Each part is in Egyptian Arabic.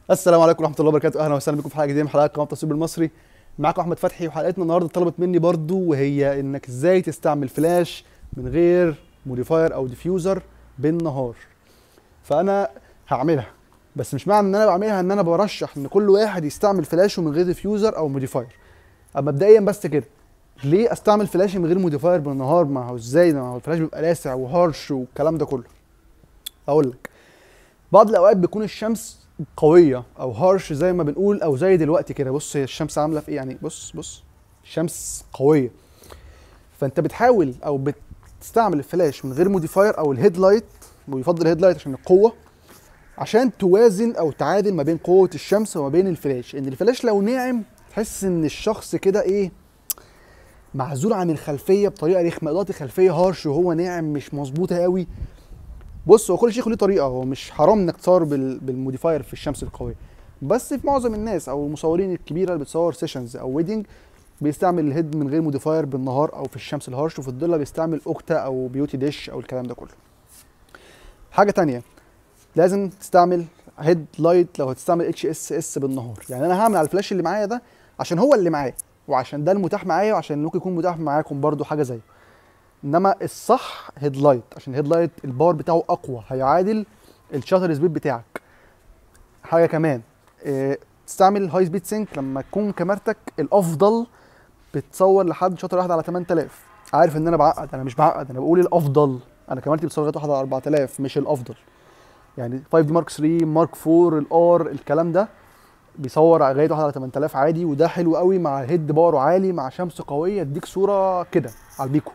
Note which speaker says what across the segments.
Speaker 1: السلام عليكم ورحمه الله وبركاته اهلا وسهلا بكم في حلقه جديده من حلقات قناه التصوير المصري معاكم احمد فتحي وحلقتنا النهارده طلبت مني برضو وهي انك ازاي تستعمل فلاش من غير موديفاير او ديفيوزر بالنهار فانا هعملها بس مش معنى ان انا بعملها ان انا برشح ان كل واحد يستعمل فلاشه من غير ديفيوزر او موديفاير أما مبدئيا بس كده ليه استعمل فلاش من غير موديفاير بالنهار ما هو ازاي ما هو الفلاش بيبقى لاسع وهارش والكلام ده كله اقول لك بعض الاوقات بيكون الشمس قويه او هارش زي ما بنقول او زي دلوقتي كده بص هي الشمس عامله في ايه يعني بص بص الشمس قويه فانت بتحاول او بتستعمل الفلاش من غير موديفاير او الهيد لايت ويفضل الهيد لايت عشان القوه عشان توازن او تعادل ما بين قوه الشمس وما بين الفلاش ان الفلاش لو ناعم تحس ان الشخص كده ايه معزول عن الخلفيه بطريقه رخمه اضاءه الخلفيه هارش وهو ناعم مش مظبوطه قوي بص هو كل شيء له طريقه هو مش حرام انك تصور بال- بالموديفاير في الشمس القويه بس في معظم الناس او المصورين الكبيره اللي بتصور سيشنز او ويدنج بيستعمل الهيد من غير موديفاير بالنهار او في الشمس الهارش وفي الضله بيستعمل اوكتا او بيوتي ديش او الكلام ده كله حاجه تانية لازم تستعمل هيد لايت لو هتستعمل اتش اس اس بالنهار يعني انا هعمل على الفلاش اللي معايا ده عشان هو اللي معايا وعشان ده المتاح معايا وعشان ممكن يكون متاح معاكم برضو حاجه زيه انما الصح هيد لايت عشان الهيد لايت الباور بتاعه اقوى هيعادل الشاتر سبيد بتاعك حاجه كمان إيه تستعمل الهاي سبيد سينك لما تكون كاميرتك الافضل بتصور لحد شاطر واحد على 8000 عارف ان انا بعقد انا مش بعقد انا بقول الافضل انا كاميرتي بتصور لغايه واحد على 4000 مش الافضل يعني 5 دي مارك 3 مارك 4 الار الكلام ده بيصور لغايه واحد على 8000 عادي وده حلو قوي مع هيد باور عالي مع شمس قويه يديك صوره كده على البيكو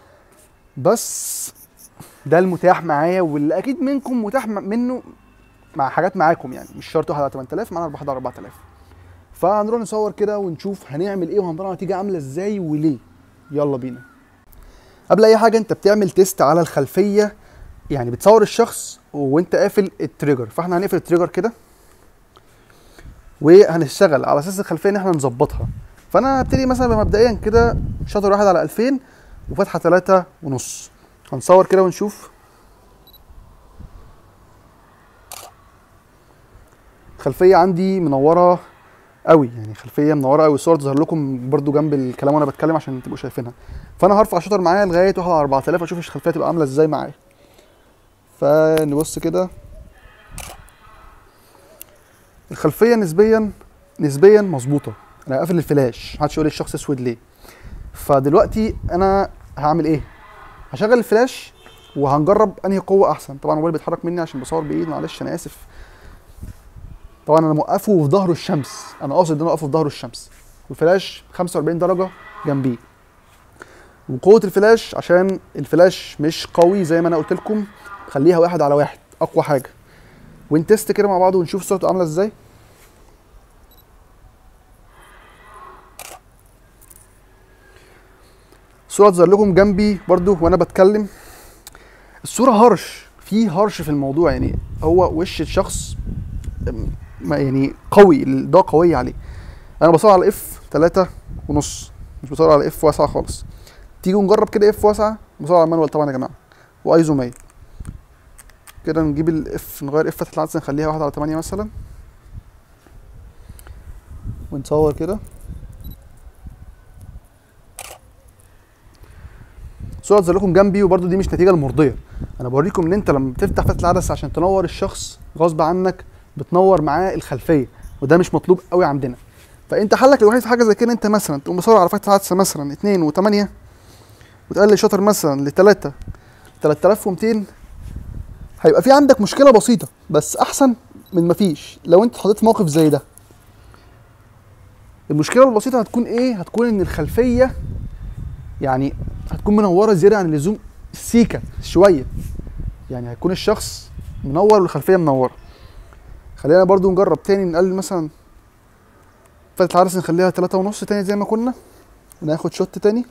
Speaker 1: بس ده المتاح معايا واللي اكيد منكم متاح م- منه مع حاجات معاكم يعني مش شرط واحد على 8000 معانا واحد على 4000 فهنروح نصور كده ونشوف هنعمل ايه وهنطلع نتيجه عامله ازاي وليه يلا بينا قبل اي حاجه انت بتعمل تيست على الخلفيه يعني بتصور الشخص وانت قافل التريجر فاحنا هنقفل التريجر كده وهنشتغل على اساس الخلفيه ان احنا نظبطها فانا هبتدي مثلا مبدئيا كده شاطر واحد على 2000 وفتحه ثلاثة ونص هنصور كده ونشوف الخلفيه عندي منوره قوي يعني خلفيه منوره قوي الصور تظهر لكم برضو جنب الكلام وانا بتكلم عشان تبقوا شايفينها فانا هرفع شاطر معايا لغايه واحد على 4000 اشوف الخلفيه تبقى عامله ازاي معايا فنبص كده الخلفيه نسبيا نسبيا مظبوطه انا قافل الفلاش محدش يقول لي الشخص اسود ليه فدلوقتي انا هعمل ايه هشغل الفلاش وهنجرب انهي قوه احسن طبعا الموبايل بيتحرك مني عشان بصور بايد معلش انا اسف طبعا انا موقفه في ظهره الشمس انا قاصد ان انا اوقفه في ظهره الشمس والفلاش 45 درجه جنبيه وقوه الفلاش عشان الفلاش مش قوي زي ما انا قلت لكم خليها واحد على واحد اقوى حاجه ونتست كده مع بعض ونشوف صورته عامله ازاي الصوره تظهر لكم جنبي برضو وانا بتكلم الصوره هرش في هرش في الموضوع يعني هو وش الشخص أم، ما يعني قوي الاضاءه قويه عليه انا بصور على اف 3 ونص مش بصور على اف واسعه خالص تيجوا نجرب كده اف واسعه بصور على مانوال طبعا يا جماعه وايزو 100 كده نجيب الاف نغير اف فتحه العدسه نخليها 1 على 8 مثلا ونصور كده الصوره تظهر لكم جنبي وبرده دي مش النتيجه المرضيه انا بوريكم ان انت لما بتفتح فتحه العدسه عشان تنور الشخص غصب عنك بتنور معاه الخلفيه وده مش مطلوب قوي عندنا فانت حلك الوحيد في حاجه زي كده انت مثلا تقوم مصور على فتحه العدسه مثلا 2 و8 وتقلل شاطر مثلا ل 3 3200 هيبقى في عندك مشكله بسيطه بس احسن من مفيش لو انت اتحطيت في موقف زي ده المشكله البسيطه هتكون ايه هتكون ان الخلفيه يعني هتكون منوره زياده عن اللزوم سيكه شويه يعني هيكون الشخص منور والخلفيه منوره خلينا برضو نجرب تاني نقلل مثلا فتحة العدسة نخليها تلاتة ونص تاني زي ما كنا وناخد شوت تاني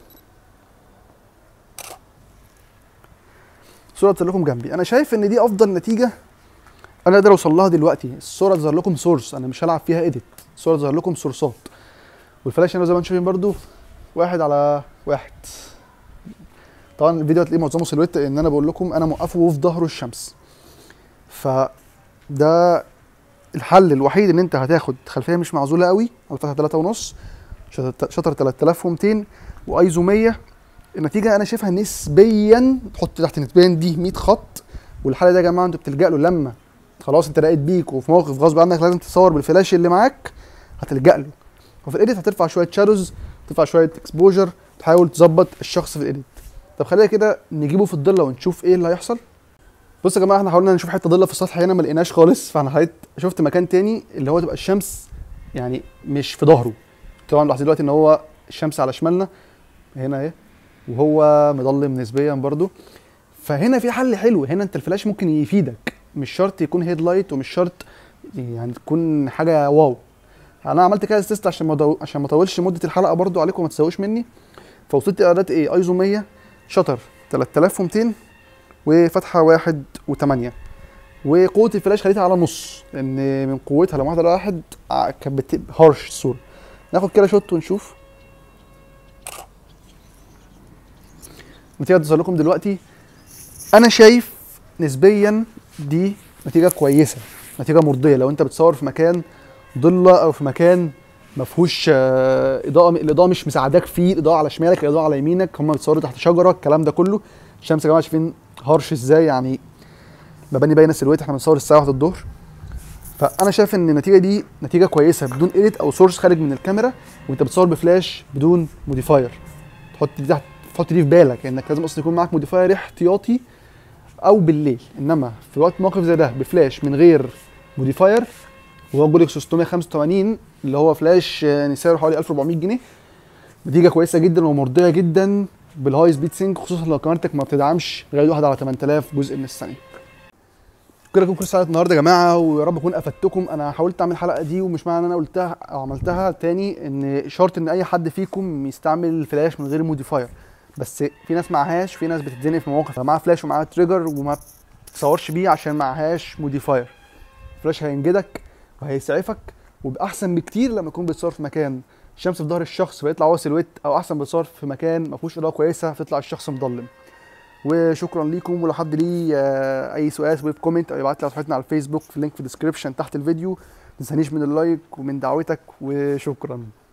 Speaker 1: الصورة تظهر لكم جنبي انا شايف ان دي افضل نتيجة انا اقدر اوصل لها دلوقتي الصورة تظهر لكم سورس انا مش هلعب فيها اديت الصورة تظهر لكم سورسات والفلاش هنا زي ما انتم شايفين برضو واحد على واحد طبعا الفيديو هتلاقيه معظمه سيلويت ان انا بقول لكم انا موقفه في ظهره الشمس فده الحل الوحيد ان انت هتاخد خلفيه مش معزوله قوي على فتحه 3 ونص شطر شطر 3200 وايزو 100 النتيجه انا شايفها نسبيا تحط تحت نسبيا دي 100 خط والحل ده يا جماعه انتوا بتلجأ له لما خلاص انت لقيت بيك وفي موقف غصب عنك لازم تصور بالفلاش اللي معاك هتلجأ له وفي الايديت هترفع شويه شادوز ترفع شويه اكسبوجر تحاول تظبط الشخص في الايديت طب خلينا كده نجيبه في الضله ونشوف ايه اللي هيحصل بصوا يا جماعه احنا حاولنا نشوف حته ضله في السطح هنا ما لقيناش خالص فاحنا حقيقة شفت مكان تاني اللي هو تبقى الشمس يعني مش في ظهره طبعا لاحظين دلوقتي ان هو الشمس على شمالنا هنا اهي وهو مظلم نسبيا برضو فهنا في حل حلو هنا انت الفلاش ممكن يفيدك مش شرط يكون هيد لايت ومش شرط يعني تكون حاجه واو انا عملت كده تيست عشان ما دو... عشان ما اطولش مده الحلقه برضو عليكم ما تسووش مني فوصلت ايرادات ايه ايزو 100 شطر 3200 وفتحه واحد وثمانية وقوه الفلاش خليتها على نص لان من قوتها لما واحده على واحد ع- كانت بتبقى هارش الصوره ناخد كده شوت ونشوف النتيجه هتظهر لكم دلوقتي انا شايف نسبيا دي نتيجه كويسه نتيجه مرضيه لو انت بتصور في مكان ضله او في مكان ما فيهوش آه، اضاءه الاضاءه مش مساعداك فيه الاضاءه على شمالك الاضاءه على يمينك هم بيتصوروا تحت شجره الكلام ده كله الشمس يا جماعه شايفين هارش ازاي يعني مباني باينه سلويت احنا بنصور الساعه 1 الظهر فانا شايف ان النتيجه دي نتيجه كويسه بدون ايديت او سورس خارج من الكاميرا وانت بتصور بفلاش بدون موديفاير تحط دي تحت تحط دي في بالك انك لازم اصلا يكون معاك موديفاير احتياطي او بالليل انما في وقت موقف زي ده بفلاش من غير موديفاير وهو جولك 685 اللي هو فلاش يعني سعره حوالي 1400 جنيه نتيجه كويسه جدا ومرضيه جدا بالهاي سبيد سينك خصوصا لو كاميرتك ما بتدعمش غير واحد على 8000 جزء من الثانيه كده كل حلقه النهارده يا جماعه ويا رب اكون افدتكم انا حاولت اعمل الحلقه دي ومش معنى ان انا قلتها او عملتها تاني ان شرط ان اي حد فيكم يستعمل فلاش من غير موديفاير بس في ناس معهاش في ناس بتتزنق في مواقف معاها فلاش ومعاها تريجر وما تصورش بيه عشان معهاش موديفاير الفلاش هينجدك وهيسعفك ويبقى احسن بكتير لما يكون بتصور في مكان الشمس في ظهر الشخص فيطلع هو سيلويت او احسن بتصور في مكان ما فيهوش اضاءه كويسه فيطلع الشخص مظلم وشكرا ليكم ولو حد ليه آه، اي سؤال سيبه في كومنت او يبعت لي على صفحتنا على الفيسبوك في اللينك في الديسكربشن تحت الفيديو ما تنسانيش من اللايك ومن دعوتك وشكرا